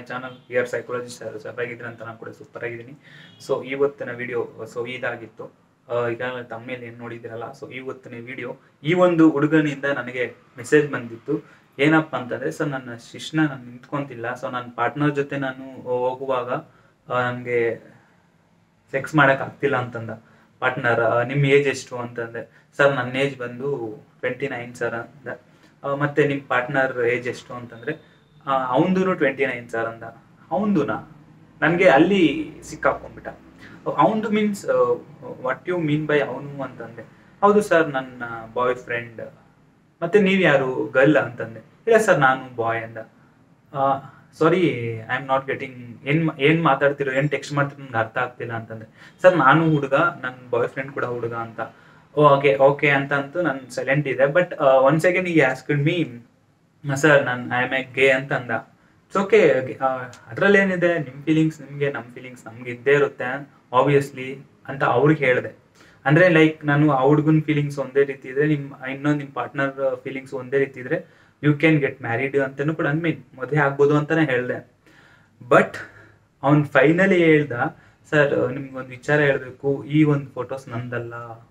channel year psychologist sir ಆಗಿದ್ರೆ ಅಂತ ನಾನು ಕೂಡ ಸೂಪರ್ ಆಗಿದ್ದೀನಿ ಸೊ ಇವತ್ತಿನ ವಿಡಿಯೋ ಸೊ ಇದಾಗಿತ್ತು ಆ, ಈಗಾಗಲೇ ತಮ್ಮೇಲೆ ಏನು ನೋಡಿದಿರಲ್ಲ ಸೊ ಇವತ್ತಿನ ವಿಡಿಯೋ ಈ ಒಂದು ಹುಡುಗನಿಂದ ನನಗೆ ಮೆಸೇಜ್ ಬಂದಿತ್ತು ಏನಪ್ಪ ಅಂತಂದ್ರೆ ಸರ್ ನನ್ನ ಶಿಷ್ಣ ನಾನು ನಿಂತ್ಕೊಂತಿಲ್ಲ ಸೊ ನನ್ನ ಪಾರ್ಟ್ನರ್ ಜೊತೆ ನಾನು ಹೋಗುವಾಗ ನನಗೆ ಸೆಕ್ಸ್ ಮಾಡಕ್ ಆಗ್ತಿಲ್ಲ ಅಂತಂದ ಪಾರ್ಟ್ನರ್ ನಿಮ್ಮ ಏಜ್ ಎಷ್ಟು ಅಂತಂದೆ ಸರ್ ನನ್ನ ಏಜ್ ಬಂದು ಟ್ವೆಂಟಿ ನೈನ್ ಸರ್ ಅಂದ ಆ, ಮತ್ತೆ ನಿಮ್ಮ ಪಾರ್ಟ್ನರ್ ಏಜ್ ಎಷ್ಟು ಅಂತಂದ್ರೆ ಅವನದು ಟ್ವೆಂಟಿ ನೈನ್ ಸರ್ ಅಂದ ಅವನದುನಾ ನನಗೆ ಅಲ್ಲಿ ಸಿಕ್ಕಾಕೊಂಡ್ಬಿಟ್ಟ ಅವನದು means what you mean by ಅವನು ಅಂತಂದೆ ಹೌದು ಸರ್ ನನ್ನ ಬಾಯ್ ಫ್ರೆಂಡ್ ಮತ್ತೆ ನೀವು ಯಾರು ಗರ್ಲ್ ಅಂತಂದೆ ಇಲ್ಲ ಸರ್ ನಾನು ಬಾಯ್ ಅಂದ sorry I am not getting ಏನ್ ಏನ್ ಮಾತಾಡ್ತಿರೋ ಏನ್ ಟೆಕ್ಸ್ಟ್ ಮಾಡ್ತಿರೋ ನಂಗೆ ಅರ್ಥ ಆಗ್ತಿಲ್ಲ ಅಂತಂದ್ರೆ ಸರ್ ನಾನು ಹುಡುಗ ನನ್ನ ಬಾಯ್ ಫ್ರೆಂಡ್ ಕೂಡ ಹುಡುಗ ಅಂತ ಓಕೆ ಓಕೆ ಅಂತ ಅಂತೂ ನಾನು ಸೈಲೆಂಟ್ ಇದೆ but one second he asked me sir ನಾನು ಐ ಆಮ್ ಎ ಗೆ ಅಂತ ಅಂದ ಇಟ್ಸ್ ಓಕೆ ಅದ್ರಲ್ಲಿ ಏನಿದೆ ನಿಮ್ಮ ಫೀಲಿಂಗ್ಸ್ ನಿಮಗೆ ನಮ್ಮ ಫೀಲಿಂಗ್ಸ್ ನಮ್ಗೆ ಇದ್ದೇ ಇರುತ್ತೆ ಆಬ್ವಿಯಸ್ಲಿ ಅಂತ ಅವ್ರಿಗೆ ಹೇಳಿದೆ ಅಂದ್ರೆ ಲೈಕ್ ನಾನು ಆ ಹುಡುಗನ ಫೀಲಿಂಗ್ಸ್ ಒಂದೇ ರೀತಿ ಇದ್ರೆ ನಿಮ್ ಇನ್ನೊಂದು ನಿಮ್ಮ ಪಾರ್ಟ್ನರ್ ಫೀಲಿಂಗ್ಸ್ ಒಂದೇ ರೀತಿ ಇದ್ರೆ ಯು ಕ್ಯಾನ್ ಗೆಟ್ ಮ್ಯಾರಿಡ್ ಅಂತಾನು ಕೂಡ ಅನ್ಮೀನ್ ಮದುವೆ ಆಗ್ಬೋದು ಅಂತಾನೆ ಹೇಳ್ದೆ ಬಟ್ ಅವ್ನ್ ಫೈನಲಿ ಹೇಳ್ದ ಸರ್ ನಿಮ್ಗೊಂದು ವಿಚಾರ ಹೇಳ್ಬೇಕು ಈ ಒಂದು ಫೋಟೋಸ್ ನಂದಲ್ಲ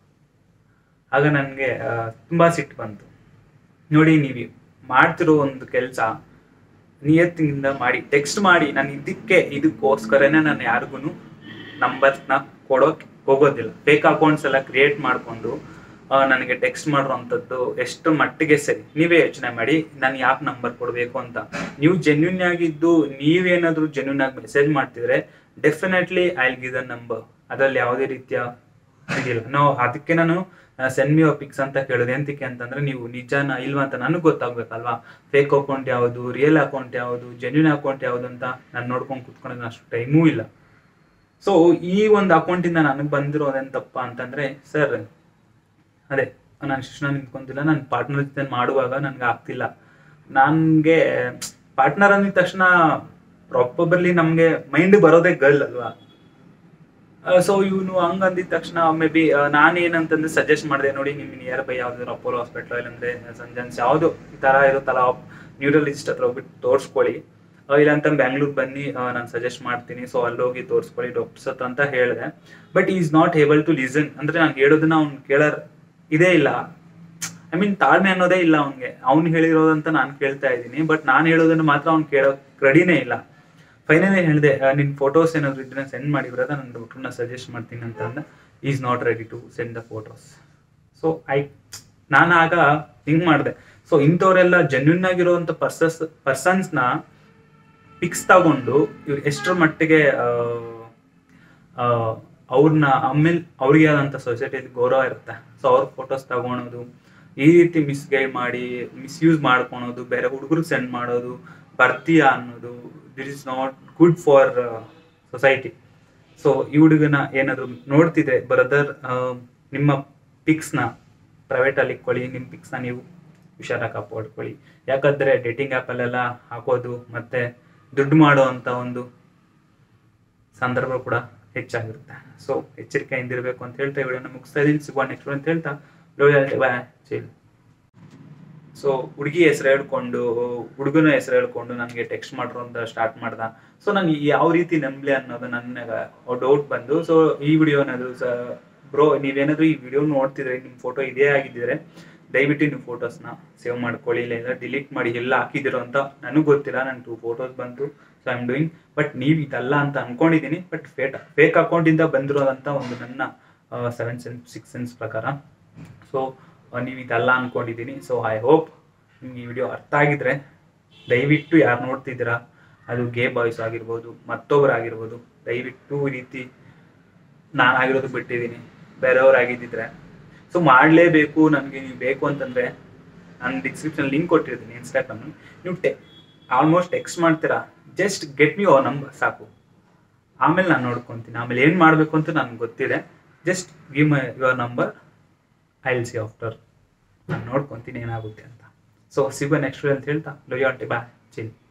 ಆಗ ನನಗೆ ತುಂಬಾ ಸಿಟ್ಟು ಬಂತು ನೋಡಿ ನೀವು ಮಾಡ್ತಿರೋ ಒಂದು ಕೆಲಸ ನಿಯತ್ತಿನಿಂದ ಮಾಡಿ ಟೆಕ್ಸ್ಟ್ ಮಾಡಿ ನಾನು ಇದಕ್ಕೆ ಇದಕ್ಕೋಸ್ಕರನೇ ನಾನು ಯಾರಿಗೂ ನಂಬರ್ಸ್ನ ಕೊಡೋಕೆ ಹೋಗೋದಿಲ್ಲ ಫೇಕ್ ಅಕೌಂಟ್ಸ್ ಎಲ್ಲ ಕ್ರಿಯೇಟ್ ಮಾಡಿಕೊಂಡು ನನಗೆ ಟೆಕ್ಸ್ಟ್ ಮಾಡಿರೋಂಥದ್ದು ಎಷ್ಟು ಮಟ್ಟಿಗೆ ಸರಿ ನೀವೇ ಯೋಚನೆ ಮಾಡಿ ನಾನು ಯಾಕೆ ನಂಬರ್ ಕೊಡಬೇಕು ಅಂತ ನೀವು ಜೆನ್ಯೂನ್ ಆಗಿದ್ದು ನೀವೇನಾದ್ರೂ ಜೆನ್ಯೂನ್ ಆಗಿ ಮೆಸೇಜ್ ಮಾಡ್ತಿದ್ರೆ definitely I give the number ಅದರಲ್ಲಿ ಯಾವುದೇ ರೀತಿಯ ಇದಿಲ್ಲ ನಾವು ಅದಕ್ಕೆ ನಾನು ಸೆಂಡ್ ಮಿ ಪಿಕ್ಸ್ ಅಂತ ಕೇಳೋದು ಎಂತಕ್ಕೆ ಅಂತಂದ್ರೆ ನೀವು ನಿಜನ ಇಲ್ವಾ ಅಂತ ನನಗೆ ಗೊತ್ತಾಗ್ಬೇಕಲ್ವಾ ಫೇಕ್ ಅಕೌಂಟ್ ಯಾವುದು ರಿಯಲ್ ಅಕೌಂಟ್ ಯಾವುದು ಜೆನ್ಯೂನ್ ಅಕೌಂಟ್ ಯಾವುದು ಅಂತ ನಾನು ನೋಡ್ಕೊಂಡು ಕುತ್ಕೊಳ್ಳೋದು ಅಷ್ಟು ಟೈಮೂ ಇಲ್ಲ ಸೊ ಈ ಒಂದು ಅಕೌಂಟಿಂದ ನನಗೆ ಬಂದಿರೋದೆಂತಪ್ಪ ಅಂತಂದ್ರೆ ಸರ್ ಅದೇ ನಾನು ಶಿಕ್ಷಣ ನಿಂತ್ಕೊಂತಿಲ್ಲ ನನ್ನ ಪಾರ್ಟ್ನರ್ ಜೊತೆ ಮಾಡುವಾಗ ನನ್ಗೆ ಆಗ್ತಿಲ್ಲ ನನಗೆ ಪಾರ್ಟ್ನರ್ ಅಂದಿದ ತಕ್ಷಣ ಪ್ರಾಪರ್ಲಿ ನಮಗೆ ಮೈಂಡ್ ಬರೋದೇ ಗರ್ಲ್ ಅಲ್ವಾ ಸೊ ಇವನು ಹಂಗ ಅಂದಿದ ತಕ್ಷಣ ಮೇ ಬಿ ನಾನೇನಂತಂದ್ರೆ ಸಜೆಸ್ಟ್ ಮಾಡಿದೆ ನೋಡಿ ನಿಮ್ ನಿಯರ್ ಬೈ ಯಾವ್ದಾದ್ರು ಅಪೋಲೋ ಹಾಸ್ಪಿಟಲ್ ಇಲ್ಲಂದ್ರೆ ಸಂಜನ್ಸ್ ಯಾವುದು ಈ ತರ ಇರುತ್ತಲ್ಲ ನ್ಯೂರಲಿಸ್ಟ್ ಹತ್ರ ಹೋಗ್ಬಿಟ್ಟು ತೋರಿಸ್ಕೊಳ್ಳಿ ಇಲ್ಲಾಂತ ಬ್ಯಾಂಗ್ಳೂರ್ ಬನ್ನಿ ನಾನು ಸಜೆಸ್ಟ್ ಮಾಡ್ತೀನಿ ಸೊ ಅಲ್ಲೋಗಿ ತೋರಿಸ್ಕೊಳ್ಳಿ ಡಾಕ್ಟರ್ಸ್ ಹತ್ರ ಅಂತ ಹೇಳಿದೆ but is not able to listen ಅಂದ್ರೆ ನಾನು ಹೇಳೋದನ್ನ ಅವ್ನು ಕೇಳರ್ ಇದೇ ಇಲ್ಲ ಐ ಮೀನ್ ತಾಳ್ಮೆ ಅನ್ನೋದೇ ಇಲ್ಲ ಅವ್ನಿಗೆ ಅವ್ನು ಹೇಳಿರೋದಂತ ನಾನು ಕೇಳ್ತಾ ಇದ್ದೀನಿ ಬಟ್ ನಾನು ಹೇಳೋದನ್ನ ಮಾತ್ರ ಅವ್ನು ಕೇಳೋ ರೆಡಿನೇ ಇಲ್ಲ ಫೈನಲಿ ಹೇಳಿದೆ ನಿನ್ ಫೋಟೋಸ್ ಏನಾದ್ರು ಇದ್ರೆ ಸೆಂಡ್ ಮಾಡಿ ಬರೋದ ನಾನು ಡಾಕ್ಟರ್ನ ಸಜೆಸ್ಟ್ ಮಾಡ್ತೀನಿ ಅಂತ ಅಂದ is not ready to send the photos so I ನಾನು ಆಗ ಥಿಂಕ್ ಮಾಡಿದೆ ಸೊ ಇಂಥವರೆಲ್ಲ ಜೆನ್ಯೂನ್ ಆಗಿರುವಂತ ಪರ್ಸಸ್ ಪರ್ಸನ್ಸ್ನ ಪಿಕ್ಸ್ ತಗೊಂಡು ಇವ್ರು ಎಷ್ಟರ ಮಟ್ಟಿಗೆ ಅವ್ರನ್ನ ಆಮೇಲೆ ಅವ್ರಿಗೆ ಆದಂಥ ಸೊಸೈಟಿಯಲ್ಲಿ ಗೌರವ ಇರುತ್ತೆ ಸೊ ಅವ್ರ ಫೋಟೋಸ್ ತಗೊಳೋದು ಈ ರೀತಿ ಮಿಸ್ಗೈಡ್ ಮಾಡಿ ಮಿಸ್ಯೂಸ್ ಮಾಡ್ಕೊಳೋದು ಬೇರೆ ಹುಡುಗರಿಗೆ ಸೆಂಡ್ ಮಾಡೋದು ಬರ್ತೀಯಾ ಅನ್ನೋದು this is not good for society so ಈ ಹುಡುಗನ ಏನಾದ್ರು ನೋಡ್ತಿದ್ರೆ ಬ್ರದರ್ ನಿಮ್ಮ ಪಿಕ್ಸ್ನ ಪ್ರೈವೇಟಲ್ಲಿ ಇಟ್ಕೊಳ್ಳಿ ನಿಮ್ಮ ಪಿಕ್ಸ್ನ ನೀವು ಹುಷಾರಾಗಿ ಕಾಪಾಡ್ಕೊಳ್ಳಿ ಯಾಕಂದ್ರೆ ಡೇಟಿಂಗ್ ಆ್ಯಪಲ್ಲೆಲ್ಲ ಹಾಕೋದು ಮತ್ತೆ ದುಡ್ಡು ಮಾಡೋ ಅಂತ ಒಂದು ಸಂದರ್ಭ ಕೂಡ ಹೆಚ್ಚಾಗಿರುತ್ತೆ ಸೊ ಎಚ್ಚರಿಕೆಯಿಂದ ಇರಬೇಕು ಅಂತ ಹೇಳ್ತಾ ಈ ವಿಡಿಯೋನ ಮುಗಿಸ್ತಾ ಇದೀನಿ ಸಿಗುವ ನೆಕ್ಸ್ಟ್ ಅಂತ ಹೇಳ್ತಾ ಬಾಯ್ ಚೀಲ್ ಸೊ ಹುಡುಗಿ ಹೆಸರು ಹೇಳ್ಕೊಂಡು ಹುಡುಗನ ಹೆಸರು ಹೇಳ್ಕೊಂಡು ನನಗೆ ಟೆಕ್ಸ್ಟ್ ಮಾಡ್ರು ಅಂತ ಸ್ಟಾರ್ಟ್ ಮಾಡ್ದ ಸೊ ನಾನು ಯಾವ ರೀತಿ ನಂಬಲಿ ಅನ್ನೋದು ನನಗೆ ಡೌಟ್ ಬಂದು ಸೊ ಈ ವಿಡಿಯೋ ಏನಾದ್ರು ಬ್ರೋ ನೀವೇನಾದ್ರು ಈ ವಿಡಿಯೋ ನೋಡ್ತಿದ್ರೆ ನಿಮ್ಮ ಫೋಟೋ ಇದೇ ಆಗಿದ್ದಿದ್ರೆ ದಯವಿಟ್ಟು ನೀವು ಫೋಟೋಸ್ನ ಸೇವ್ ಮಾಡ್ಕೊಳ್ಳಿ ಇಲ್ಲ ಡಿಲೀಟ್ ಮಾಡಿ ಎಲ್ಲ ಹಾಕಿದಿರೋ ಅಂತ ನನಗೆ ಗೊತ್ತಿಲ್ಲ ನನ್ನ ಟೂ ಫೋಟೋಸ್ ಬಂತು so I am doing but ನೀವು ಇದಲ್ಲ ಅಂತ ಅನ್ಕೊಂಡಿದ್ದೀನಿ ಬಟ್ ಫೇಟ್ ಫೇಕ್ ಅಕೌಂಟಿಂದ ಬಂದಿರೋದಂತ ಒಂದು ನನ್ನ ಸೆವೆನ್ ಸೆನ್ಸ್ ಸಿಕ್ಸ್ ಸೆನ್ಸ್ ಪ್ರಕಾರ ಸೊ ನೀವು ಇದಲ್ಲ ಅನ್ಕೊಂಡಿದ್ದೀನಿ ಸೊ ಐ ಹೋಪ್ ನಿಮ್ಗೆ ಈ ವಿಡಿಯೋ ಅರ್ಥ ಆಗಿದ್ರೆ ದಯವಿಟ್ಟು ಯಾರು ನೋಡ್ತಿದ್ದೀರಾ ಅದು ಗೇ ಬಾಯ್ಸ್ ಆಗಿರ್ಬೋದು ಮತ್ತೊಬ್ಬರು ಆಗಿರ್ಬೋದು ದಯವಿಟ್ಟು ಈ ರೀತಿ ನಾನು ಆಗಿರೋದು ಬಿಟ್ಟಿದ್ದೀನಿ ಬೇರೆಯವ್ರು ಆಗಿದ್ದಿದ್ರೆ ಸೊ ಮಾಡಲೇಬೇಕು ನನಗೆ ನೀವು ಬೇಕು ಅಂತಂದರೆ ನಾನು ಡಿಸ್ಕ್ರಿಪ್ಷನ್ ಲಿಂಕ್ ಕೊಟ್ಟಿರ್ತೀನಿ ಇನ್ಸ್ಟಾಗ್ರಾಮ್ ನೀವು ಟೆ ಆಲ್ಮೋಸ್ಟ್ ಟೆಕ್ಸ್ಟ್ ಮಾಡ್ತೀರಾ just get me oh number ಸಾಕು ಆಮೇಲೆ ನಾನು ನೋಡ್ಕೊತೀನಿ ಆಮೇಲೆ ಏನು ಮಾಡಬೇಕು ಅಂತ ನನಗೆ ಗೊತ್ತಿದೆ just give my your number I will see after ನಾನು ನೋಡ್ಕೊತೀನಿ ಏನಾಗುತ್ತೆ ಅಂತ ಸೊ ಸಿಗುವ ನೆಕ್ಸ್ಟ್ ಅಂತ ಹೇಳ್ತಾ ಲೊಯಾಟಿ ಬಾ ಚಿಲ್